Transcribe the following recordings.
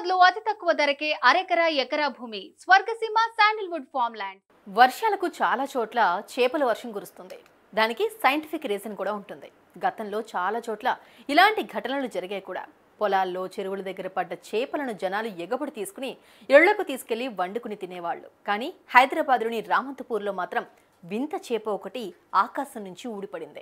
హైదరాబాద్ లో అతి తక్కువ ధరకే అరెకరా ఎకరా భూమి స్వర్గసీమ శాండిల్వుడ్ ఫామ్ ల్యాండ్ వర్షాలకు చాలా చోట్ల చేపల వర్షం కురుస్తుంది దానికి సైంటిఫిక్ రీజన్ కూడా ఉంటుంది గతంలో చాలా చోట్ల ఇలాంటి ఘటనలు జరిగాయి కూడా పొలాల్లో చెరువుల దగ్గర పడ్డ చేపలను జనాలు ఎగబడి తీసుకుని ఇళ్లకు తీసుకెళ్లి వండుకుని తినేవాళ్ళు కానీ హైదరాబాద్లోని రామంతపూర్లో మాత్రం వింత చేప ఒకటి ఆకాశం నుంచి ఊడిపడింది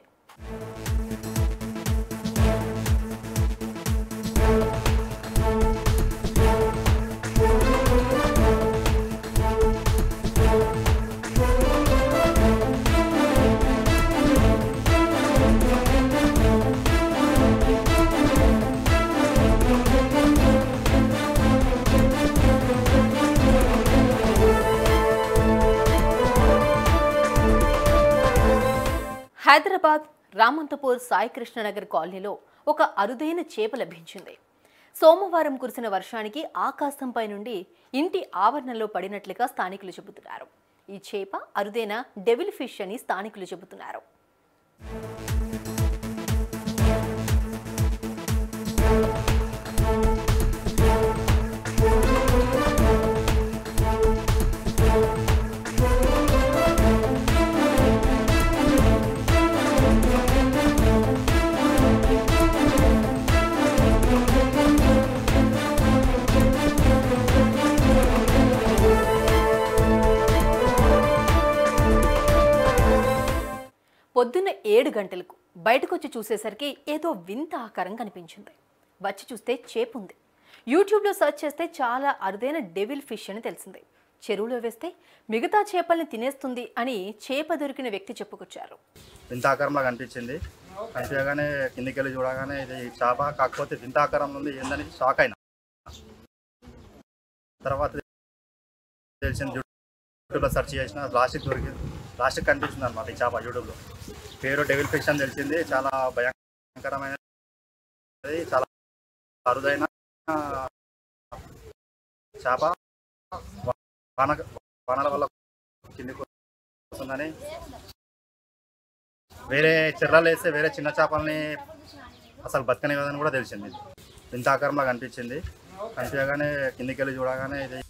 హైదరాబాద్ రామంతపూర్ సాయికృష్ణనగర్ కాలనీలో ఒక అరుదైన చేప లభించింది సోమవారం కురిసిన వర్షానికి ఆకాశంపై నుండి ఇంటి ఆవరణలో పడినట్లుగా స్థానికులు చెబుతున్నారు ఈ చేప అరుదైన డెవిల్ ఫిష్ అని స్థానికులు చెబుతున్నారు పొద్దున్న ఏడు గంటలకు బయటకొచ్చి చూసేసరికి ఏదో వింత ఆకారం కనిపించింది వచ్చి చూస్తే చేప ఉంది యూట్యూబ్లో సెర్చ్ చేస్తే చాలా అరుదైన డెవిల్ ఫిష్ అని తెలిసింది చెరువులో వేస్తే మిగతా చేపల్ని తినేస్తుంది అని చేప దొరికిన వ్యక్తి చెప్పుకొచ్చారు వింత ఆకారంలో కనిపించింది కనిపించగానే కిందికి వెళ్ళి చూడగానే ఇది చేప కాకపోతే వింత ఆకారంలో ఉంది ఏందని షాక్ అయినా తర్వాత తెలిసింది యూట్యూబ్లో సెర్చ్ చేసిన లాస్ట్కి దొరికింది లాస్ట్కి కనిపించింది అనమాట ఈ చేప యూట్యూబ్లో పేరు డెవిల్ ఫిష్ అని తెలిసింది చాలా భయంకరమైనది చాలా అరుదైన చేప వాన వానల వల్ల కిందికి వస్తుందని వేరే చెర్రలు వేస్తే వేరే చిన్న చేపల్ని అసలు బతకనివ్వదని కూడా తెలిసింది ఇంత ఆకారంలో కనిపించింది కనిపించగానే కిందికి వెళ్ళి చూడగానే ఇది